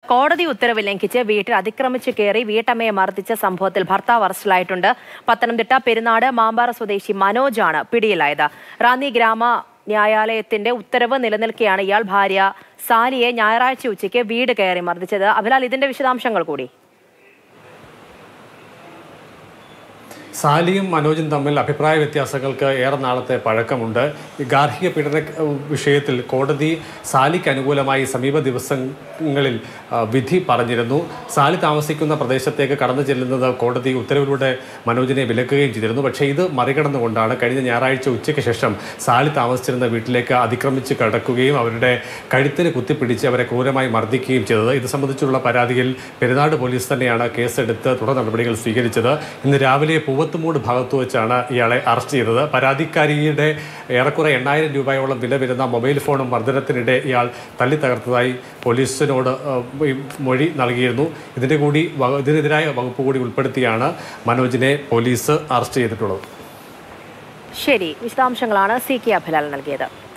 കോടതി ഉത്തരവ് ലംഘിച്ച് വീട്ടിൽ അതിക്രമിച്ചു കയറി വീട്ടമ്മയെ മർദ്ദിച്ച സംഭവത്തിൽ ഭർത്താവ് അറസ്റ്റിലായിട്ടുണ്ട് പത്തനംതിട്ട പെരുന്നാട് മാമ്പാറ സ്വദേശി മനോജാണ് പിടിയിലായത് റാന്നി ഗ്രാമ ന്യായാലയത്തിന്റെ ഉത്തരവ് നിലനിൽക്കെയാണ് ഇയാൾ ഭാര്യ സാലിയെ ഞായറാഴ്ച ഉച്ചയ്ക്ക് വീട് കയറി മർദ്ദിച്ചത് അതിനാൽ ഇതിന്റെ വിശദാംശങ്ങൾ കൂടി സാലിയും മനോജും തമ്മിൽ അഭിപ്രായ വ്യത്യാസങ്ങൾക്ക് ഏറെ നാളത്തെ പഴക്കമുണ്ട് ഈ ഗാർഹിക പീഡന ഏഹ്, വിഷയത്തിൽ കോടതി സാലിക്ക് അനുകൂലമായി സമീപ ദിവസങ്ങളിൽ ആ, വിധി പറഞ്ഞിരുന്നു സാലി താമസിക്കുന്ന പ്രദേശത്തേക്ക് കടന്നു ചെല്ലുന്നത് കോടതി ഉത്തരവിലൂടെ മനോജിനെ വിലക്കുകയും ചെയ്തിരുന്നു പക്ഷേ ഇത് മറികടന്നുകൊണ്ടാണ് കഴിഞ്ഞ ഞായറാഴ്ച ഉച്ചയ്ക്ക് ശേഷം സാലി താമസിച്ചിരുന്ന വീട്ടിലേക്ക് അതിക്രമിച്ച് കടക്കുകയും അവരുടെ കഴുത്തിന് കുത്തിപ്പിടിച്ച് അവരെ ക്രൂരമായി മർദ്ദിക്കുകയും ചെയ്തത് ഇത് സംബന്ധിച്ചുള്ള പരാതിയിൽ പെരുന്നാട് പോലീസ് തന്നെയാണ് കേസെടുത്ത് തുടർ നടപടികൾ സ്വീകരിച്ചത് ഇന്ന് രാവിലെ പൂവത്തുമൂട് ഭാഗത്ത് വെച്ചാണ് ഇയാളെ അറസ്റ്റ് ചെയ്തത് പരാതിക്കാരിയുടെ ഏറെക്കുറെ എണ്ണായിരം രൂപയോളം വില വരുന്ന മൊബൈൽ ഫോണും മർദ്ദനത്തിനിടെ ഇയാൾ തല്ലി തകർത്തതായി പോലീസിനോട് ഏഹ്, ഈ മൊഴി നൽകിയിരുന്നു ഇതിൻ്റെ കൂടി വക- ഇതിനെതിരായ വകുപ്പ് കൂടി ഉൾപ്പെടുത്തിയാണ് മനോജിനെ പോലീസ് അറസ്റ്റ് ചെയ്തിട്ടുള്ളത് ശരി വിശദാംശങ്ങളാണ് സി കെ അഭിലാൽ നൽകിയത്